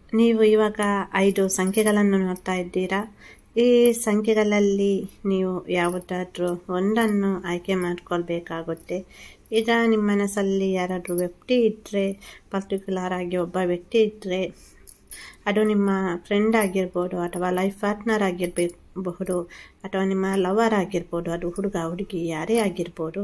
ನೀವು ಇವಾಗ ಐದು ಸಂಖ್ಯೆಗಳನ್ನು ನೋಡ್ತಾ ಇದ್ದೀರಾ ಈ ಸಂಖ್ಯೆಗಳಲ್ಲಿ ನೀವು ಯಾವುದಾದ್ರೂ ಒಂದನ್ನು ಆಯ್ಕೆ ಮಾಡಿಕೊಳ್ಬೇಕಾಗುತ್ತೆ ಈಗ ನಿಮ್ಮ ಮನಸ್ಸಲ್ಲಿ ಯಾರಾದರೂ ವ್ಯಕ್ತಿ ಇದ್ದರೆ ಪರ್ಟಿಕ್ಯುಲರ್ ಆಗಿ ಒಬ್ಬ ವ್ಯಕ್ತಿ ಇದ್ದರೆ ಅದು ನಿಮ್ಮ ಫ್ರೆಂಡ್ ಆಗಿರ್ಬೋದು ಅಥವಾ ಲೈಫ್ ಪಾರ್ಟ್ನರ್ ಆಗಿರಬಹುದು ಅಥವಾ ನಿಮ್ಮ ಲವರ್ ಆಗಿರ್ಬೋದು ಅದು ಹುಡುಗ ಹುಡುಗಿ ಯಾರೇ ಆಗಿರ್ಬೋದು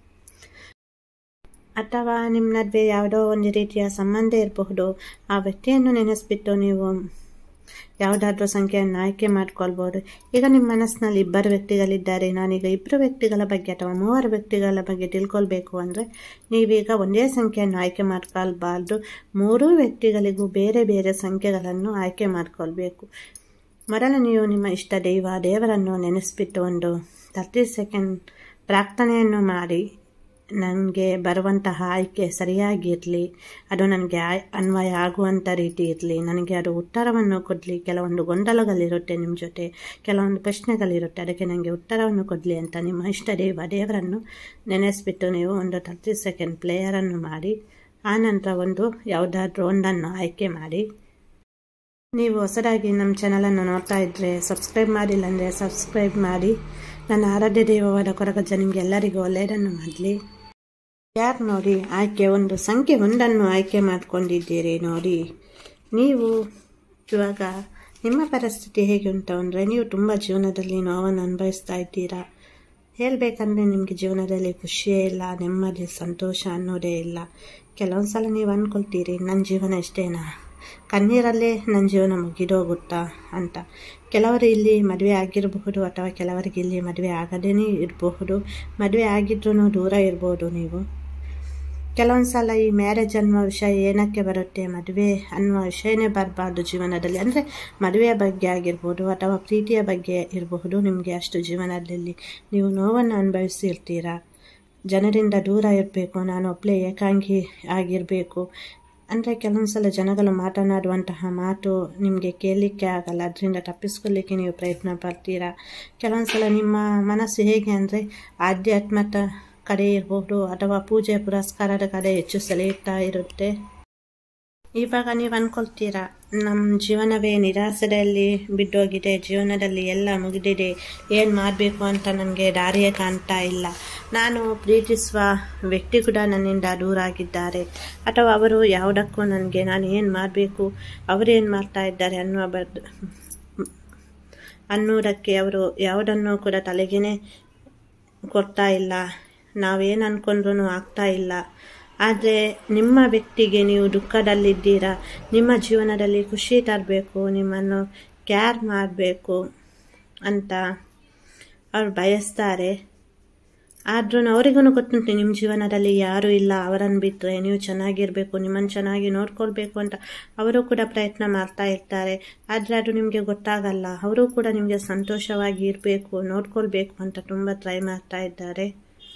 ಅಥವಾ ನಿಮ್ಮ ನಡುವೆ ಯಾವುದೋ ಒಂದು ರೀತಿಯ ಸಂಬಂಧ ಇರಬಹುದು ಆ ವ್ಯಕ್ತಿಯನ್ನು ನೆನೆಸ್ಬಿಟ್ಟು ನೀವು ಯಾವುದಾದ್ರೂ ಸಂಖ್ಯೆಯನ್ನು ಆಯ್ಕೆ ಮಾಡ್ಕೊಳ್ಬೋದು ಈಗ ನಿಮ್ಮ ಮನಸ್ಸಿನಲ್ಲಿ ಇಬ್ಬರು ವ್ಯಕ್ತಿಗಳಿದ್ದಾರೆ ನಾನೀಗ ಇಬ್ಬರು ವ್ಯಕ್ತಿಗಳ ಬಗ್ಗೆ ಅಥವಾ ಮೂವರು ವ್ಯಕ್ತಿಗಳ ಬಗ್ಗೆ ತಿಳ್ಕೊಳ್ಬೇಕು ಅಂದರೆ ನೀವೀಗ ಒಂದೇ ಸಂಖ್ಯೆಯನ್ನು ಆಯ್ಕೆ ಮಾಡ್ಕೊಳ್ಬಾರ್ದು ಮೂರೂ ವ್ಯಕ್ತಿಗಳಿಗೂ ಬೇರೆ ಬೇರೆ ಸಂಖ್ಯೆಗಳನ್ನು ಆಯ್ಕೆ ಮಾಡ್ಕೊಳ್ಬೇಕು ಮೊದಲು ನೀವು ನಿಮ್ಮ ಇಷ್ಟ ದೈವ ದೇವರನ್ನು ನೆನೆಸ್ಬಿಟ್ಟು ಒಂದು ತರ್ಟಿ ಸೆಕೆಂಡ್ ಪ್ರಾರ್ಥನೆಯನ್ನು ಮಾಡಿ ನನಗೆ ಬರುವಂತಹ ಆಯ್ಕೆ ಸರಿಯಾಗಿರಲಿ ಅದು ನನಗೆ ಅನ್ವಯ ಆಗುವಂಥ ರೀತಿ ಇರಲಿ ನನಗೆ ಅದು ಉತ್ತರವನ್ನು ಕೊಡಲಿ ಕೆಲವೊಂದು ಗೊಂದಲಗಳಿರುತ್ತೆ ನಿಮ್ಮ ಜೊತೆ ಕೆಲವೊಂದು ಪ್ರಶ್ನೆಗಳಿರುತ್ತೆ ಅದಕ್ಕೆ ನನಗೆ ಉತ್ತರವನ್ನು ಕೊಡಲಿ ಅಂತ ನಿಮ್ಮ ಇಷ್ಟ ದೇವ ದೇವರನ್ನು ನೆನೆಸ್ಬಿಟ್ಟು ನೀವು ಒಂದು ತರ್ಟಿ ಸೆಕೆಂಡ್ ಪ್ಲೇಯರನ್ನು ಮಾಡಿ ಆನಂತರ ಒಂದು ಯಾವುದಾದ್ರೂ ಒಂದನ್ನು ಆಯ್ಕೆ ಮಾಡಿ ನೀವು ಹೊಸದಾಗಿ ನಮ್ಮ ಚಾನಲನ್ನು ನೋಡ್ತಾ ಇದ್ದರೆ ಸಬ್ಸ್ಕ್ರೈಬ್ ಮಾಡಿಲ್ಲ ಅಂದರೆ ಸಬ್ಸ್ಕ್ರೈಬ್ ಮಾಡಿ ನನ್ನ ಆರಾಧ್ಯ ದೈವವಾದ ಕೊರಗಜ್ಜ ನಿಮಗೆ ಎಲ್ಲರಿಗೂ ಒಳ್ಳೆಯದನ್ನು ಮಾಡಲಿ ಯಾರು ನೋಡಿ ಆಯ್ಕೆ ಒಂದು ಸಂಖ್ಯೆ ಒಂದನ್ನು ಆಯ್ಕೆ ಮಾಡ್ಕೊಂಡಿದ್ದೀರಿ ನೋಡಿ ನೀವು ಇವಾಗ ನಿಮ್ಮ ಪರಿಸ್ಥಿತಿ ಹೇಗೆ ಉಂಟು ಅಂದರೆ ನೀವು ತುಂಬ ಜೀವನದಲ್ಲಿ ನೋವನ್ನು ಅನುಭವಿಸ್ತಾ ಇದ್ದೀರಾ ಹೇಳಬೇಕಂದ್ರೆ ನಿಮಗೆ ಜೀವನದಲ್ಲಿ ಖುಷಿಯೇ ಇಲ್ಲ ನೆಮ್ಮದಿ ಸಂತೋಷ ಅನ್ನೋದೇ ಇಲ್ಲ ಕೆಲವೊಂದು ಸಲ ನೀವು ಅಂದ್ಕೊಳ್ತೀರಿ ನನ್ನ ಜೀವನ ಇಷ್ಟೇನಾ ಕಣ್ಣೀರಲ್ಲೇ ನನ್ನ ಜೀವನ ಮುಗಿದೋಗುತ್ತಾ ಅಂತ ಕೆಲವರು ಇಲ್ಲಿ ಮದುವೆ ಆಗಿರಬಹುದು ಅಥವಾ ಕೆಲವರಿಗೆ ಇಲ್ಲಿ ಮದುವೆ ಆಗದೇ ಇರಬಹುದು ಮದುವೆ ಆಗಿದ್ರೂ ದೂರ ಇರ್ಬೋದು ನೀವು ಕೆಲವೊಂದು ಸಲ ಈ ಮ್ಯಾರೇಜ್ ಅನ್ನುವ ವಿಷಯ ಏನಕ್ಕೆ ಬರುತ್ತೆ ಮದುವೆ ಅನ್ನುವ ವಿಷಯನೇ ಬರಬಾರ್ದು ಜೀವನದಲ್ಲಿ ಅಂದರೆ ಮದುವೆಯ ಬಗ್ಗೆ ಆಗಿರ್ಬೋದು ಅಥವಾ ಪ್ರೀತಿಯ ಬಗ್ಗೆ ಇರಬಹುದು ನಿಮಗೆ ಅಷ್ಟು ಜೀವನದಲ್ಲಿ ನೀವು ನೋವನ್ನು ಅನುಭವಿಸಿರ್ತೀರ ಜನರಿಂದ ದೂರ ಇರಬೇಕು ನಾನು ಒಬ್ಬಳೇ ಏಕಾಂಗಿ ಆಗಿರಬೇಕು ಅಂದರೆ ಕೆಲವೊಂದು ಸಲ ಜನಗಳು ಮಾತನಾಡುವಂತಹ ಮಾತು ನಿಮಗೆ ಕೇಳಲಿಕ್ಕೆ ಆಗಲ್ಲ ಅದರಿಂದ ತಪ್ಪಿಸ್ಕೊಳ್ಳಿಕ್ಕೆ ನೀವು ಪ್ರಯತ್ನ ಪಡ್ತೀರಾ ಕೆಲವೊಂದು ಸಲ ನಿಮ್ಮ ಮನಸ್ಸು ಹೇಗೆ ಅಂದರೆ ಆಧ್ಯಾತ್ಮದ ಕಡೆ ಇರ್ಬೋದು ಅಥವಾ ಪೂಜೆ ಪುರಸ್ಕಾರದ ಕಡೆ ಹೆಚ್ಚು ಸೆಳೆಯುತ್ತಾ ಇರುತ್ತೆ ಇವಾಗ ನೀವು ಅಂದ್ಕೊಳ್ತೀರಾ ನಮ್ಮ ಜೀವನವೇ ನಿರಾಸೆಯಲ್ಲಿ ಬಿದ್ದೋಗಿದೆ ಜೀವನದಲ್ಲಿ ಎಲ್ಲ ಮುಗಿದಿದೆ ಏನು ಮಾಡಬೇಕು ಅಂತ ನನಗೆ ದಾರಿಯೇ ಕಾಣ್ತಾ ಇಲ್ಲ ನಾನು ಪ್ರೀತಿಸುವ ವ್ಯಕ್ತಿ ಕೂಡ ನನ್ನಿಂದ ದೂರ ಆಗಿದ್ದಾರೆ ಅಥವಾ ಅವರು ಯಾವುದಕ್ಕೂ ನನಗೆ ನಾನು ಏನು ಮಾಡಬೇಕು ಅವರೇನು ಮಾಡ್ತಾ ಇದ್ದಾರೆ ಅನ್ನುವ ಬದ್ ಅನ್ನೋದಕ್ಕೆ ಅವರು ಯಾವುದನ್ನು ಕೂಡ ತಲೆಗೇನೆ ಕೊಡ್ತಾ ಇಲ್ಲ ನಾವೇನು ಅಂದ್ಕೊಂಡ್ರೂ ಆಗ್ತಾ ಇಲ್ಲ ಆದರೆ ನಿಮ್ಮ ವ್ಯಕ್ತಿಗೆ ನೀವು ದುಃಖದಲ್ಲಿದ್ದೀರಾ ನಿಮ್ಮ ಜೀವನದಲ್ಲಿ ಖುಷಿ ತರಬೇಕು ನಿಮ್ಮನ್ನು ಕ್ಯಾರ್ ಮಾಡಬೇಕು ಅಂತ ಅವ್ರು ಬಯಸ್ತಾರೆ ಆದ್ರೂ ಅವರಿಗೂ ಗೊತ್ತುಂಟು ನಿಮ್ಮ ಜೀವನದಲ್ಲಿ ಯಾರೂ ಇಲ್ಲ ಅವರನ್ನು ಬಿಟ್ಟರೆ ನೀವು ಚೆನ್ನಾಗಿರಬೇಕು ನಿಮ್ಮನ್ನು ಚೆನ್ನಾಗಿ ನೋಡ್ಕೊಳ್ಬೇಕು ಅಂತ ಅವರು ಕೂಡ ಪ್ರಯತ್ನ ಮಾಡ್ತಾ ಇರ್ತಾರೆ ಆದರೆ ಅದು ನಿಮಗೆ ಗೊತ್ತಾಗಲ್ಲ ಅವರು ಕೂಡ ನಿಮಗೆ ಸಂತೋಷವಾಗಿ ಇರಬೇಕು ನೋಡ್ಕೊಳ್ಬೇಕು ಅಂತ ತುಂಬ ಟ್ರೈ ಮಾಡ್ತಾ ಇದ್ದಾರೆ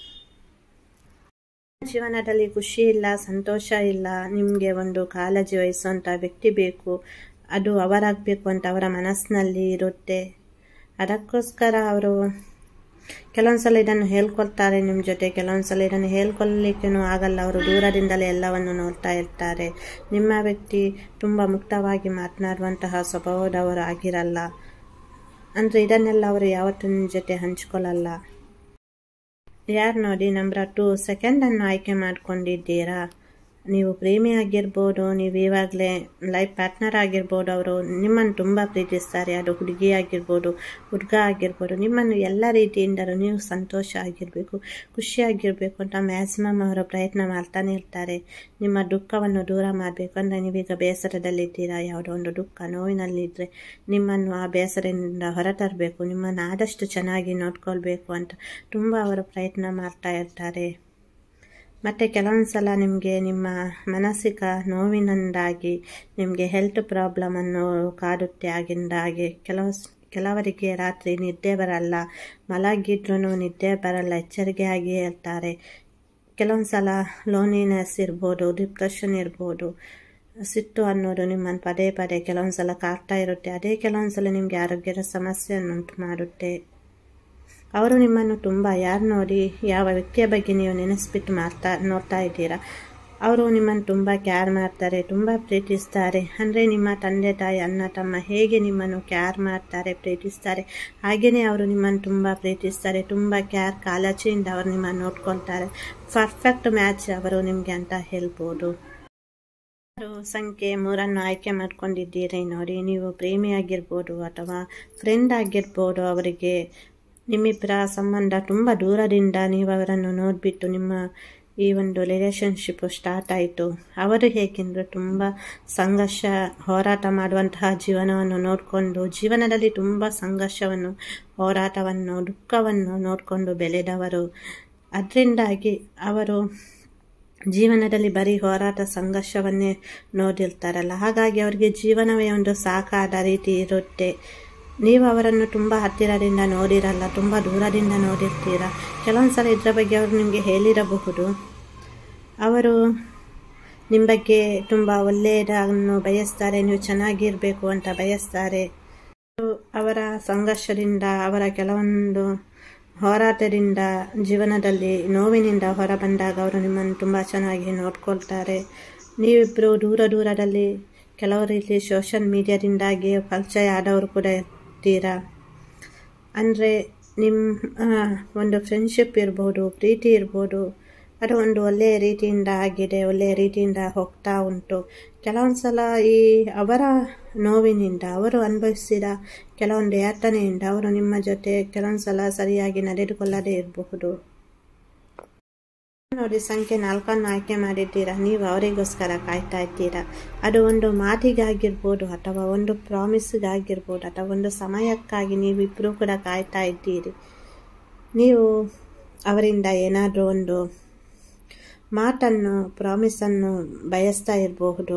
ಜೀವನದಲ್ಲಿ ಖುಷಿ ಇಲ್ಲ ಸಂತೋಷ ಇಲ್ಲ ನಿಮಗೆ ಒಂದು ಕಾಳಜಿ ವಹಿಸುವಂಥ ವ್ಯಕ್ತಿ ಬೇಕು ಅದು ಅವರಾಗಬೇಕು ಅಂತ ಅವರ ಮನಸ್ಸಿನಲ್ಲಿ ಇರುತ್ತೆ ಅದಕ್ಕೋಸ್ಕರ ಅವರು ಕೆಲವೊಂದು ಸಲ ಇದನ್ನು ಹೇಳ್ಕೊಳ್ತಾರೆ ನಿಮ್ಮ ಜೊತೆ ಕೆಲವೊಂದು ಸಲ ಇದನ್ನು ಹೇಳ್ಕೊಳ್ಳಿಕ್ಕೂ ಆಗಲ್ಲ ಅವರು ದೂರದಿಂದಲೇ ಎಲ್ಲವನ್ನು ನೋಡ್ತಾ ಇರ್ತಾರೆ ನಿಮ್ಮ ವ್ಯಕ್ತಿ ತುಂಬ ಮುಕ್ತವಾಗಿ ಮಾತನಾಡುವಂತಹ ಸ್ವಭಾವದವರು ಆಗಿರಲ್ಲ ಅಂದರೆ ಇದನ್ನೆಲ್ಲ ಅವರು ಯಾವತ್ತೂ ನಿಮ್ಮ ಜೊತೆ ಹಂಚ್ಕೊಳ್ಳಲ್ಲ ಯಾರು ನೋಡಿ ನಂಬರ್ ಟು ಸೆಕೆಂಡನ್ನು ಆಯ್ಕೆ ಮಾಡ್ಕೊಂಡಿದ್ದೀರಾ ನೀವು ಪ್ರೇಮಿ ಆಗಿರ್ಬೋದು ನೀವು ಇವಾಗಲೇ ಲೈಫ್ ಪಾರ್ಟ್ನರ್ ಆಗಿರ್ಬೋದು ಅವರು ನಿಮ್ಮನ್ನು ತುಂಬ ಪ್ರೀತಿಸ್ತಾರೆ ಅದು ಹುಡುಗಿ ಆಗಿರ್ಬೋದು ಹುಡುಗ ಆಗಿರ್ಬೋದು ನಿಮ್ಮನ್ನು ಎಲ್ಲ ರೀತಿಯಿಂದಲೂ ನೀವು ಸಂತೋಷ ಆಗಿರಬೇಕು ಖುಷಿಯಾಗಿರಬೇಕು ಅಂತ ಮ್ಯಾಕ್ಸಿಮಮ್ ಅವರು ಪ್ರಯತ್ನ ಮಾಡ್ತಾನೆ ಇರ್ತಾರೆ ನಿಮ್ಮ ದುಃಖವನ್ನು ದೂರ ಮಾಡಬೇಕು ಅಂದರೆ ನೀವೀಗ ಬೇಸರದಲ್ಲಿದ್ದೀರಾ ಯಾವುದೋ ಒಂದು ದುಃಖ ನೋವಿನಲ್ಲಿದ್ದರೆ ನಿಮ್ಮನ್ನು ಆ ಬೇಸರದಿಂದ ಹೊರತರಬೇಕು ನಿಮ್ಮನ್ನು ಆದಷ್ಟು ಚೆನ್ನಾಗಿ ನೋಡ್ಕೊಳ್ಬೇಕು ಅಂತ ತುಂಬ ಅವರು ಪ್ರಯತ್ನ ಮಾಡ್ತಾ ಇರ್ತಾರೆ ಮತ್ತು ಕೆಲವೊಂದು ಸಲ ನಿಮಗೆ ನಿಮ್ಮ ಮಾನಸಿಕ ನೋವಿನಿಂದಾಗಿ ನಿಮಗೆ ಹೆಲ್ತ್ ಪ್ರಾಬ್ಲಮನ್ನು ಕಾಡುತ್ತೆ ಆಗಿಂದಾಗಿ ಕೆಲವು ಕೆಲವರಿಗೆ ರಾತ್ರಿ ನಿದ್ದೆ ಬರಲ್ಲ ಮಲಗಿದ್ರೂ ನಿದ್ದೆ ಬರಲ್ಲ ಎಚ್ಚರಿಕೆ ಆಗಿ ಇರ್ತಾರೆ ಕೆಲವೊಂದು ಸಲ ಲೋನಿನೆಸ್ ಇರ್ಬೋದು ಡಿಪ್ರೆಷನ್ ಇರ್ಬೋದು ಸಿಟ್ಟು ಅನ್ನೋದು ನಿಮ್ಮನ್ನು ಪದೇ ಪದೇ ಕೆಲವೊಂದು ಸಲ ಕಾಡ್ತಾ ಇರುತ್ತೆ ಅದೇ ಕೆಲವೊಂದು ಸಲ ನಿಮಗೆ ಆರೋಗ್ಯದ ಸಮಸ್ಯೆಯನ್ನು ಉಂಟು ಮಾಡುತ್ತೆ ಅವರು ನಿಮ್ಮನ್ನು ತುಂಬ ಯಾರು ನೋಡಿ ಯಾವ ವ್ಯಕ್ತಿಯ ಬಗ್ಗೆ ನೀವು ನೆನೆಸ್ಬಿಟ್ಟು ಮಾಡ್ತಾ ನೋಡ್ತಾ ಇದ್ದೀರಾ ಅವರು ನಿಮ್ಮನ್ನು ತುಂಬ ಕ್ಯಾರ್ ಮಾಡ್ತಾರೆ ತುಂಬ ಪ್ರೀತಿಸ್ತಾರೆ ಅಂದರೆ ನಿಮ್ಮ ತಂದೆ ತಾಯಿ ಅಣ್ಣ ತಮ್ಮ ಹೇಗೆ ನಿಮ್ಮನ್ನು ಕ್ಯಾರ್ ಮಾಡ್ತಾರೆ ಪ್ರೀತಿಸ್ತಾರೆ ಹಾಗೆಯೇ ಅವರು ನಿಮ್ಮನ್ನು ತುಂಬ ಪ್ರೀತಿಸ್ತಾರೆ ತುಂಬ ಕ್ಯಾರ್ ಕಾಳಜಿಯಿಂದ ಅವರು ನಿಮ್ಮನ್ನು ನೋಡ್ಕೊಳ್ತಾರೆ ಪರ್ಫೆಕ್ಟ್ ಮ್ಯಾಚ್ ಅವರು ನಿಮಗೆ ಅಂತ ಹೇಳ್ಬೋದು ಸಂಖ್ಯೆ ಮೂರನ್ನು ಆಯ್ಕೆ ಮಾಡ್ಕೊಂಡಿದ್ದೀರಿ ನೋಡಿ ನೀವು ಪ್ರೇಮಿ ಆಗಿರ್ಬೋದು ಅಥವಾ ಫ್ರೆಂಡ್ ಆಗಿರ್ಬೋದು ಅವರಿಗೆ ನಿಮ್ಮಿಬ್ಬರ ಸಂಬಂಧ ತುಂಬ ದೂರದಿಂದ ನೀವು ಅವರನ್ನು ನೋಡಿಬಿಟ್ಟು ನಿಮ್ಮ ಈ ಒಂದು ರಿಲೇಷನ್ಶಿಪ್ ಸ್ಟಾರ್ಟ್ ಆಯಿತು ಅವರು ಹೇಗೆಂದರೆ ತುಂಬ ಸಂಘರ್ಷ ಹೋರಾಟ ಮಾಡುವಂತಹ ಜೀವನವನ್ನು ನೋಡಿಕೊಂಡು ಜೀವನದಲ್ಲಿ ತುಂಬ ಸಂಘರ್ಷವನ್ನು ಹೋರಾಟವನ್ನು ದುಃಖವನ್ನು ನೋಡಿಕೊಂಡು ಬೆಳೆದವರು ಅದರಿಂದಾಗಿ ಅವರು ಜೀವನದಲ್ಲಿ ಬರೀ ಹೋರಾಟ ಸಂಘರ್ಷವನ್ನೇ ನೋಡಿರ್ತಾರಲ್ಲ ಹಾಗಾಗಿ ಅವರಿಗೆ ಜೀವನವೇ ಒಂದು ಸಾಕಾದ ರೀತಿ ಇರುತ್ತೆ ನೀವು ಅವರನ್ನು ತುಂಬ ಹತ್ತಿರದಿಂದ ನೋಡಿರಲ್ಲ ತುಂಬ ದೂರದಿಂದ ನೋಡಿರ್ತೀರ ಕೆಲವೊಂದು ಸಲ ಇದರ ಬಗ್ಗೆ ಅವರು ನಿಮಗೆ ಹೇಳಿರಬಹುದು ಅವರು ನಿಮ್ಮ ಬಗ್ಗೆ ತುಂಬ ಒಳ್ಳೆಯದನ್ನು ಬಯಸ್ತಾರೆ ನೀವು ಚೆನ್ನಾಗಿರಬೇಕು ಅಂತ ಬಯಸ್ತಾರೆ ಅವರ ಸಂಘರ್ಷದಿಂದ ಅವರ ಕೆಲವೊಂದು ಹೋರಾಟದಿಂದ ಜೀವನದಲ್ಲಿ ನೋವಿನಿಂದ ಹೊರ ಬಂದಾಗ ಅವರು ನಿಮ್ಮನ್ನು ತುಂಬ ಚೆನ್ನಾಗಿ ನೋಡ್ಕೊಳ್ತಾರೆ ನೀವಿಬ್ಬರು ದೂರ ದೂರದಲ್ಲಿ ಕೆಲವು ರೀತಿ ಸೋಷಲ್ ಮೀಡಿಯಾದಿಂದಾಗಿ ಪರಿಚಯ ಆದವರು ಕೂಡ ಇರ್ತೀರಾ ಅಂದರೆ ನಿಮ್ಮ ಒಂದು ಫ್ರೆಂಡ್ಶಿಪ್ ಇರ್ಬೋದು ಪ್ರೀತಿ ಇರ್ಬೋದು ಅದು ಒಂದು ಒಳ್ಳೆಯ ರೀತಿಯಿಂದ ಆಗಿದೆ ಒಳ್ಳೆಯ ರೀತಿಯಿಂದ ಹೋಗ್ತಾ ಉಂಟು ಕೆಲವೊಂದು ಸಲ ಈ ಅವರ ನೋವಿನಿಂದ ಅವರು ಅನುಭವಿಸಿದ ಕೆಲವೊಂದು ಯಾತನೆಯಿಂದ ಅವರು ನಿಮ್ಮ ಜೊತೆ ಕೆಲವೊಂದು ಸಲ ಸರಿಯಾಗಿ ನಡೆದುಕೊಳ್ಳದೇ ಇರಬಹುದು ನೋಡಿ ಸಂಖ್ಯೆ ನಾಲ್ಕನ್ನು ಆಯ್ಕೆ ಮಾಡಿದ್ದೀರಾ ನೀವು ಅವರಿಗೋಸ್ಕರ ಕಾಯ್ತಾ ಇದ್ದೀರಾ ಅದು ಒಂದು ಮಾತಿಗಾಗಿರ್ಬೋದು ಅಥವಾ ಒಂದು ಪ್ರಾಮಿಸ್ಗಾಗಿರ್ಬೋದು ಅಥವಾ ಒಂದು ಸಮಯಕ್ಕಾಗಿ ನೀವಿಬ್ಬರೂ ಕೂಡ ಕಾಯ್ತಾ ಇದ್ದೀರಿ ನೀವು ಅವರಿಂದ ಏನಾದರೂ ಒಂದು ಮಾತನ್ನು ಪ್ರಾಮಿಸನ್ನು ಬಯಸ್ತಾ ಇರಬಹುದು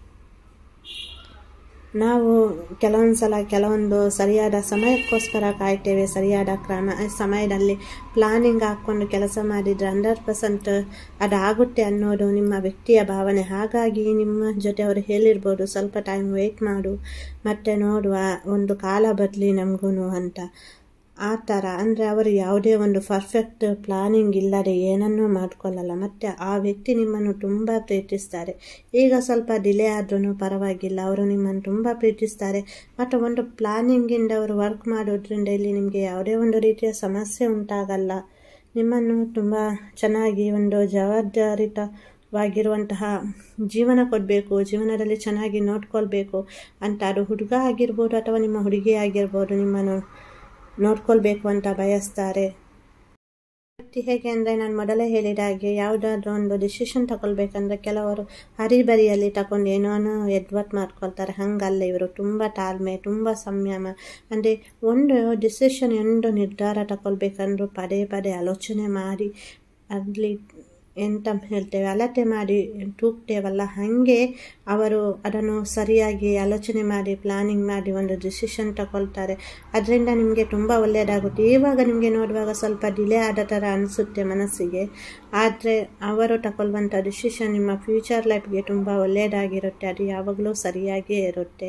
ನಾವು ಕೆಲವೊಂದು ಸಲ ಕೆಲವೊಂದು ಸರಿಯಾದ ಸಮಯಕ್ಕೋಸ್ಕರ ಕಾಯ್ತೇವೆ ಸರಿಯಾದ ಕ್ರಮ ಸಮಯದಲ್ಲಿ ಪ್ಲಾನಿಂಗ್ ಹಾಕ್ಕೊಂಡು ಕೆಲಸ ಮಾಡಿದರೆ ಹಂಡ್ರೆಡ್ ಪರ್ಸೆಂಟ್ ಅದಾಗುತ್ತೆ ಅನ್ನೋದು ನಿಮ್ಮ ವ್ಯಕ್ತಿಯ ಭಾವನೆ ಹಾಗಾಗಿ ನಿಮ್ಮ ಜೊತೆ ಅವರು ಹೇಳಿರ್ಬೋದು ಸ್ವಲ್ಪ ಟೈಮ್ ವೆಯ್ಟ್ ಮಾಡು ಮತ್ತೆ ನೋಡುವ ಒಂದು ಕಾಲ ಬರಲಿ ನಮಗೂ ಅಂತ ಆ ಥರ ಅಂದರೆ ಅವರು ಯಾವುದೇ ಒಂದು ಪರ್ಫೆಕ್ಟ್ ಪ್ಲಾನಿಂಗ್ ಇಲ್ಲದೆ ಏನನ್ನೂ ಮಾಡ್ಕೊಳ್ಳಲ್ಲ ಮತ್ತು ಆ ವ್ಯಕ್ತಿ ನಿಮ್ಮನ್ನು ತುಂಬ ಪ್ರೀತಿಸ್ತಾರೆ ಈಗ ಸ್ವಲ್ಪ ಡಿಲೇ ಆದ್ರೂ ಪರವಾಗಿಲ್ಲ ಅವರು ನಿಮ್ಮನ್ನು ತುಂಬ ಪ್ರೀತಿಸ್ತಾರೆ ಮತ್ತು ಒಂದು ಪ್ಲಾನಿಂಗಿಂದ ಅವರು ವರ್ಕ್ ಮಾಡೋದ್ರಿಂದ ಇಲ್ಲಿ ನಿಮಗೆ ಯಾವುದೇ ಒಂದು ರೀತಿಯ ಸಮಸ್ಯೆ ಉಂಟಾಗಲ್ಲ ನಿಮ್ಮನ್ನು ತುಂಬ ಚೆನ್ನಾಗಿ ಒಂದು ಜವಾಬ್ದಾರಿತವಾಗಿರುವಂತಹ ಜೀವನ ಕೊಡಬೇಕು ಜೀವನದಲ್ಲಿ ಚೆನ್ನಾಗಿ ನೋಡ್ಕೊಳ್ಬೇಕು ಅಂತ ಅದು ಹುಡುಗ ಆಗಿರ್ಬೋದು ಅಥವಾ ನಿಮ್ಮ ಹುಡುಗಿ ಆಗಿರ್ಬೋದು ನಿಮ್ಮನ್ನು ನೋಡ್ಕೊಳ್ಬೇಕು ಅಂತ ಬಯಸ್ತಾರೆ ವ್ಯಕ್ತಿ ಹೇಗೆ ಅಂದರೆ ನಾನು ಮೊದಲೇ ಹೇಳಿದ ಹಾಗೆ ಯಾವುದಾದ್ರೂ ಒಂದು ಡಿಸಿಷನ್ ತಗೊಳ್ಬೇಕಂದ್ರೆ ಕೆಲವರು ಹರಿಬರಿಯಲ್ಲಿ ತಗೊಂಡು ಏನೋ ಎಡ್ವರ್ಟ್ ಮಾಡ್ಕೊಳ್ತಾರೆ ಹಂಗಲ್ಲ ಇವರು ತುಂಬ ತಾಳ್ಮೆ ತುಂಬ ಸಂಯಮ ಅಂದರೆ ಒಂದು ಡಿಸಿಷನ್ ಒಂದು ನಿರ್ಧಾರ ತಗೊಳ್ಬೇಕಂದ್ರೂ ಪದೇ ಪದೇ ಆಲೋಚನೆ ಮಾಡಿ ಅಲ್ಲಿ ಎಂತ ಹೇಳ್ತೇವೆ ಅಳತೆ ಮಾಡಿ ತೂಗ್ತೇವಲ್ಲ ಹಾಗೆ ಅವರು ಅದನ್ನು ಸರಿಯಾಗಿ ಆಲೋಚನೆ ಮಾಡಿ ಪ್ಲಾನಿಂಗ್ ಮಾಡಿ ಒಂದು ಡಿಸಿಷನ್ ತಗೊಳ್ತಾರೆ ಅದರಿಂದ ನಿಮಗೆ ತುಂಬ ಒಳ್ಳೆಯದಾಗುತ್ತೆ ಇವಾಗ ನಿಮಗೆ ನೋಡುವಾಗ ಸ್ವಲ್ಪ ಡಿಲೇ ಆದ ಥರ ಅನಿಸುತ್ತೆ ಮನಸ್ಸಿಗೆ ಆದರೆ ಅವರು ತಗೊಳ್ಳುವಂಥ ಡಿಸಿಷನ್ ನಿಮ್ಮ ಫ್ಯೂಚರ್ ಲೈಫ್ಗೆ ತುಂಬ ಒಳ್ಳೆಯದಾಗಿರುತ್ತೆ ಅದು ಯಾವಾಗಲೂ ಸರಿಯಾಗಿಯೇ ಇರುತ್ತೆ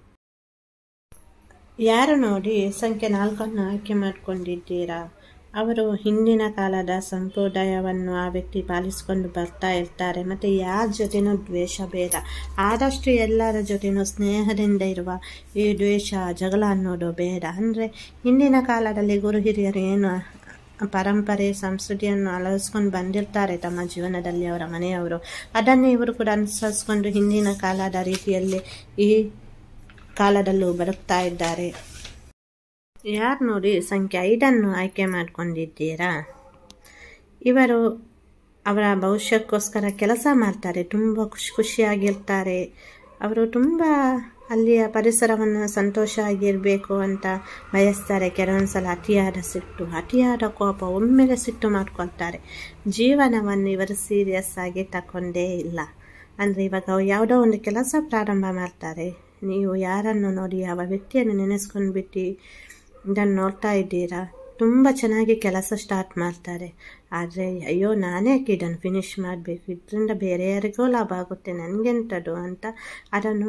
ಯಾರು ನೋಡಿ ಸಂಖ್ಯೆ ನಾಲ್ಕನ್ನು ಆಯ್ಕೆ ಮಾಡಿಕೊಂಡಿದ್ದೀರಾ ಅವರು ಹಿಂದಿನ ಕಾಲದ ಸಂಪ್ರದಾಯವನ್ನು ಆ ವ್ಯಕ್ತಿ ಪಾಲಿಸಿಕೊಂಡು ಬರ್ತಾ ಇರ್ತಾರೆ ಮತ್ತು ಯಾರ ಜೊತೆನೂ ದ್ವೇಷ ಬೇಡ ಆದಷ್ಟು ಎಲ್ಲರ ಜೊತೆನೂ ಸ್ನೇಹದಿಂದ ಇರುವ ಈ ದ್ವೇಷ ಜಗಳ ಅನ್ನೋದು ಬೇಡ ಅಂದರೆ ಹಿಂದಿನ ಕಾಲದಲ್ಲಿ ಗುರು ಹಿರಿಯರು ಏನು ಪರಂಪರೆ ಸಂಸ್ಕೃತಿಯನ್ನು ಅಳವಡಿಸ್ಕೊಂಡು ಬಂದಿರ್ತಾರೆ ತಮ್ಮ ಜೀವನದಲ್ಲಿ ಅವರ ಮನೆಯವರು ಅದನ್ನೇ ಇವರು ಕೂಡ ಅನುಸರಿಸ್ಕೊಂಡು ಹಿಂದಿನ ಕಾಲದ ರೀತಿಯಲ್ಲಿ ಈ ಕಾಲದಲ್ಲೂ ಬದುಕ್ತಾ ಇದ್ದಾರೆ ಯಾರು ನೋಡಿ ಸಂಖ್ಯೆ ಐದನ್ನು ಆಯ್ಕೆ ಮಾಡಿಕೊಂಡಿದ್ದೀರಾ ಇವರು ಅವರ ಭವಿಷ್ಯಕ್ಕೋಸ್ಕರ ಕೆಲಸ ಮಾಡ್ತಾರೆ ತುಂಬ ಖುಷಿ ಖುಷಿಯಾಗಿರ್ತಾರೆ ಅವರು ತುಂಬ ಅಲ್ಲಿಯ ಪರಿಸರವನ್ನು ಸಂತೋಷ ಆಗಿರಬೇಕು ಅಂತ ಬಯಸ್ತಾರೆ ಕೆಲವೊಂದು ಸಲ ಅತಿಯಾದ ಸಿಟ್ಟು ಅತಿಯಾದ ಕೋಪ ಒಮ್ಮೆಲೆ ಸಿಟ್ಟು ಮಾಡ್ಕೊಳ್ತಾರೆ ಜೀವನವನ್ನು ಇವರು ಸೀರಿಯಸ್ ಆಗಿ ತಗೊಂಡೇ ಇಲ್ಲ ಅಂದರೆ ಇವಾಗ ಯಾವುದೋ ಒಂದು ಕೆಲಸ ಪ್ರಾರಂಭ ಮಾಡ್ತಾರೆ ನೀವು ಯಾರನ್ನು ನೋಡಿ ಯಾವ ವ್ಯಕ್ತಿಯನ್ನು ನೆನೆಸ್ಕೊಂಡು ಬಿಟ್ಟು ಇದನ್ನು ನೋಡ್ತಾ ಇದ್ದೀರಾ ತುಂಬ ಚೆನ್ನಾಗಿ ಕೆಲಸ ಸ್ಟಾರ್ಟ್ ಮಾಡ್ತಾರೆ ಆದರೆ ಅಯ್ಯೋ ನಾನೇ ಯಾಕೆ ಇದನ್ನು ಫಿನಿಷ್ ಮಾಡಬೇಕು ಇದರಿಂದ ಬೇರೆ ಯಾರಿಗೋ ಲಾಭ ಆಗುತ್ತೆ ನನಗೆಂಥದ್ದು ಅಂತ ಅದನ್ನು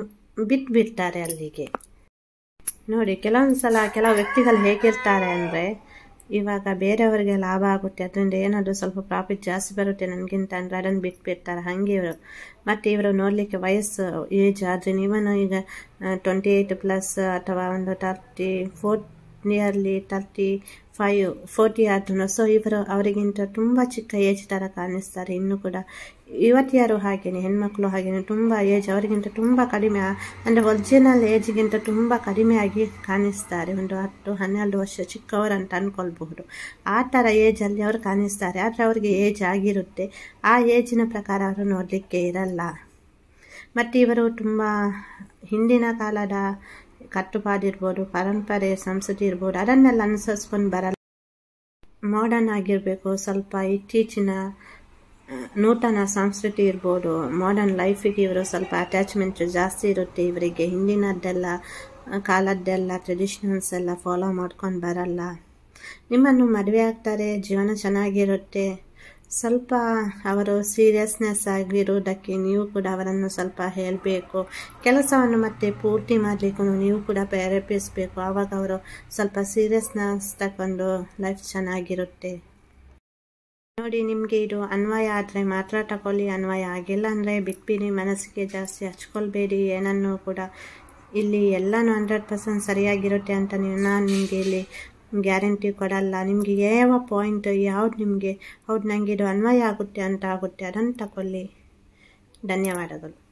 ಬಿಟ್ಬಿಡ್ತಾರೆ ಅಲ್ಲಿಗೆ ನೋಡಿ ಕೆಲವೊಂದು ಸಲ ಕೆಲವು ವ್ಯಕ್ತಿಗಳು ಹೇಗಿರ್ತಾರೆ ಅಂದರೆ ಇವಾಗ ಬೇರೆಯವರಿಗೆ ಲಾಭ ಆಗುತ್ತೆ ಅದರಿಂದ ಏನಾದರೂ ಸ್ವಲ್ಪ ಪ್ರಾಫಿಟ್ ಜಾಸ್ತಿ ಬರುತ್ತೆ ನನಗಿಂತ ಅಂದರೆ ಅದನ್ನು ಬಿಟ್ಬಿಡ್ತಾರೆ ಹಾಗೆ ಇವರು ಮತ್ತು ಇವರು ನೋಡಲಿಕ್ಕೆ ವಯಸ್ಸು ಏಜ್ ಆದರೆ ನೀವನು ಈಗ ಟ್ವೆಂಟಿ ಏಯ್ಟ್ ಪ್ಲಸ್ ಅಥವಾ ಒಂದು thirty four nearly thirty five forty ಆದ್ರೂ ಸೊ ಇವರು ಅವರಿಗಿಂತ ತುಂಬ ಚಿಕ್ಕ ಏಜ್ ಥರ ಕಾಣಿಸ್ತಾರೆ ಇನ್ನೂ ಕೂಡ ಇವತ್ತಿಯಾರು ಹಾಗೇನೆ ಹೆಣ್ಮಕ್ಳು ಹಾಗೇನೆ ತುಂಬ ಏಜ್ ಅವರಿಗಿಂತ ತುಂಬ ಕಡಿಮೆ ಅಂದರೆ ಒರಿಜಿನಲ್ ಏಜ್ಗಿಂತ ತುಂಬ ಕಡಿಮೆಯಾಗಿ ಕಾಣಿಸ್ತಾರೆ ಒಂದು ಹತ್ತು ಹನ್ನೆರಡು ವರ್ಷ ಚಿಕ್ಕವರು ಅಂತ ಅಂದ್ಕೊಳ್ಬಹುದು ಆ ಥರ ಏಜಲ್ಲಿ ಅವರು ಕಾಣಿಸ್ತಾರೆ ಆದರೆ ಅವರಿಗೆ ಏಜ್ ಆಗಿರುತ್ತೆ ಆ ಏಜಿನ ಪ್ರಕಾರ ಅವರು ನೋಡಲಿಕ್ಕೆ ಇರಲ್ಲ ಮತ್ತು ಇವರು ತುಂಬ ಹಿಂದಿನ ಕಾಲದ ಕಟ್ಟುಪಾಡಿರ್ಬೋದು ಪರಂಪರೆ ಸಂಸ್ಕೃತಿ ಇರ್ಬೋದು ಅದನ್ನೆಲ್ಲ ಅನುಸರಿಸ್ಕೊಂಡು ಬರಲ್ಲ ಮಾಡರ್ನ್ ಆಗಿರಬೇಕು ಸ್ವಲ್ಪ ಇತ್ತೀಚಿನ ನೂತನ ಸಂಸ್ಕೃತಿ ಇರ್ಬೋದು ಮಾಡರ್ನ್ ಲೈಫಿಗೆ ಇವರು ಸ್ವಲ್ಪ ಅಟ್ಯಾಚ್ಮೆಂಟ್ ಜಾಸ್ತಿ ಇರುತ್ತೆ ಇವರಿಗೆ ಹಿಂದಿನದ್ದೆಲ್ಲ ಕಾಲದ್ದೆಲ್ಲ ಟ್ರೆಡಿಷನಲ್ಸ್ ಎಲ್ಲ ಫಾಲೋ ಮಾಡ್ಕೊಂಡು ಬರಲ್ಲ ನಿಮ್ಮನ್ನು ಮದುವೆ ಆಗ್ತಾರೆ ಜೀವನ ಚೆನ್ನಾಗಿರುತ್ತೆ ಸ್ವಲ್ಪ ಅವರು ಸೀರಿಯಸ್ನೆಸ್ ಆಗಿರುವುದಕ್ಕೆ ನೀವು ಕೂಡ ಅವರನ್ನು ಸ್ವಲ್ಪ ಹೇಳಬೇಕು ಕೆಲಸವನ್ನು ಮತ್ತೆ ಪೂರ್ತಿ ಮಾಡಲಿಕ್ಕೂ ನೀವು ಕೂಡ ಪ್ರೇರೇಪಿಸಬೇಕು ಆವಾಗ ಅವರು ಸ್ವಲ್ಪ ಸೀರಿಯಸ್ನೆಸ್ ತಗೊಂಡು ಲೈಫ್ ಚೆನ್ನಾಗಿರುತ್ತೆ ನೋಡಿ ನಿಮಗೆ ಇದು ಅನ್ವಯ ಆದರೆ ಮಾತ್ರ ತಗೊಳ್ಳಿ ಅನ್ವಯ ಆಗಿಲ್ಲ ಅಂದರೆ ಬಿಟ್ಬಿಡಿ ಮನಸ್ಸಿಗೆ ಜಾಸ್ತಿ ಹಚ್ಕೊಳ್ಬೇಡಿ ಏನನ್ನು ಕೂಡ ಇಲ್ಲಿ ಎಲ್ಲನೂ ಹಂಡ್ರೆಡ್ ಪರ್ಸೆಂಟ್ ಸರಿಯಾಗಿರುತ್ತೆ ಅಂತ ನೀವು ನಾನು ನಿಮಗೆ ಇಲ್ಲಿ ಗ್ಯಾರಂಟಿ ಕೊಡಲ್ಲ ನಿಮಗೆ ಯಾವ ಪಾಯಿಂಟ್ ಯಾವ್ದು ನಿಮಗೆ ಹೌದು ನನಗೆ ಇದು ಅನ್ವಯ ಆಗುತ್ತೆ ಅಂತ ಆಗುತ್ತೆ ಅದನ್ನು ತಗೊಳ್ಳಿ ಧನ್ಯವಾದಗಳು